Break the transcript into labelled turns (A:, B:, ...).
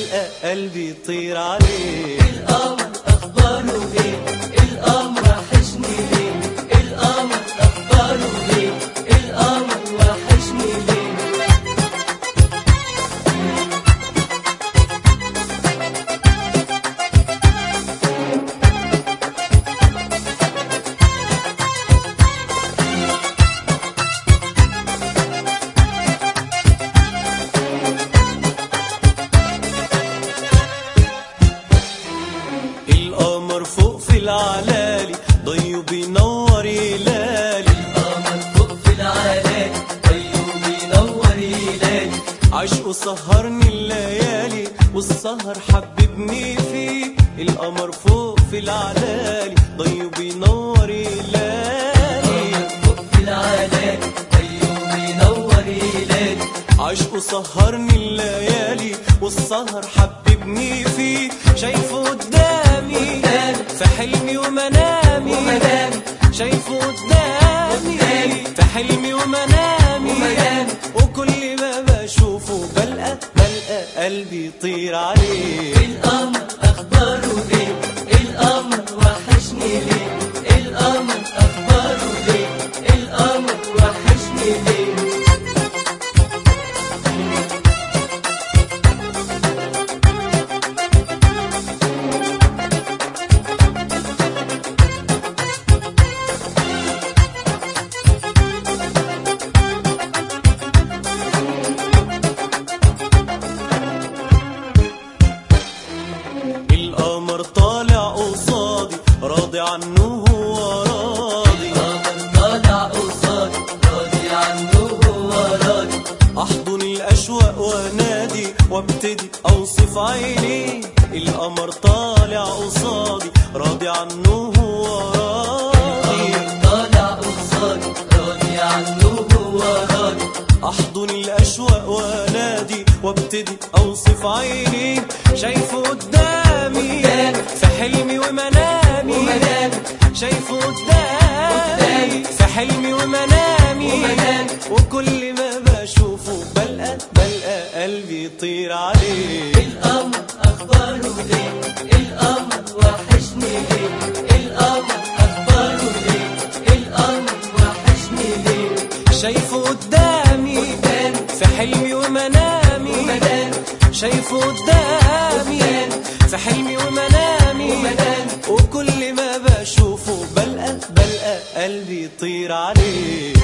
A: بلقى قلبي يطير عليه
B: القمر اخباره ايه القمر وحشني ليه القمر اخباره ايه القمر وحشني ليه
A: القمر فوق في العلالي ضيو بينور يلالي
B: القمر فوق في العالي طيب بينور يلالي
A: عشقه سهرني الليالي والسهر حببني فيه القمر فوق في العلالي ضيو بينور يلالي
B: فوق في العالي طيب بينور يلالي
A: عشقه سهرني الليالي والسهر حببني فيه شايفه قدامي
B: قدامي.
A: في حلمي ومنامي
B: ومنامي.
A: شايفه قدامي
B: قدامي.
A: في حلمي ومنامي
B: ومنامي.
A: وكل ما بشوفه بلقى بلقى قلبي يطير عليه
B: القمر اخباره ايه القمر وحشني ليه القمر اخباره ايه القمر وحشني ليه
A: القمر طالع قصادي راضي عنه هو راضي
B: القمر طالع قصادي راضي عنه هو راضي
A: احضن الاشواق وانادي وابتدي اوصف عيني القمر طالع قصادي راضي عنه هو راضي
B: القمر طالع قصادي راضي عنه هو راضي
A: احضن الاشواق وانادي وابتدي اوصف عيني شايفه قدامي
B: قدامي.
A: في حلمي ومنامي
B: ومنامي.
A: شايفه قدامي
B: قدامي.
A: في حلمي ومنامي
B: ومنامي.
A: وكل ما بشوفه بلقى بلقى قلبي يطير عليه
B: القمر اخباره ايه القمر وحشني ليه القمر اخباره ايه القمر وحشني ليه
A: شايفه قدامي
B: قدامي.
A: في حلمي ومنامي
B: ومنامي.
A: شايفه قدامي
B: قدامي.
A: في حلمي ومنامي
B: ومنامي.
A: وكل ما بشوفه بلقى بلقى قلبي يطير عليه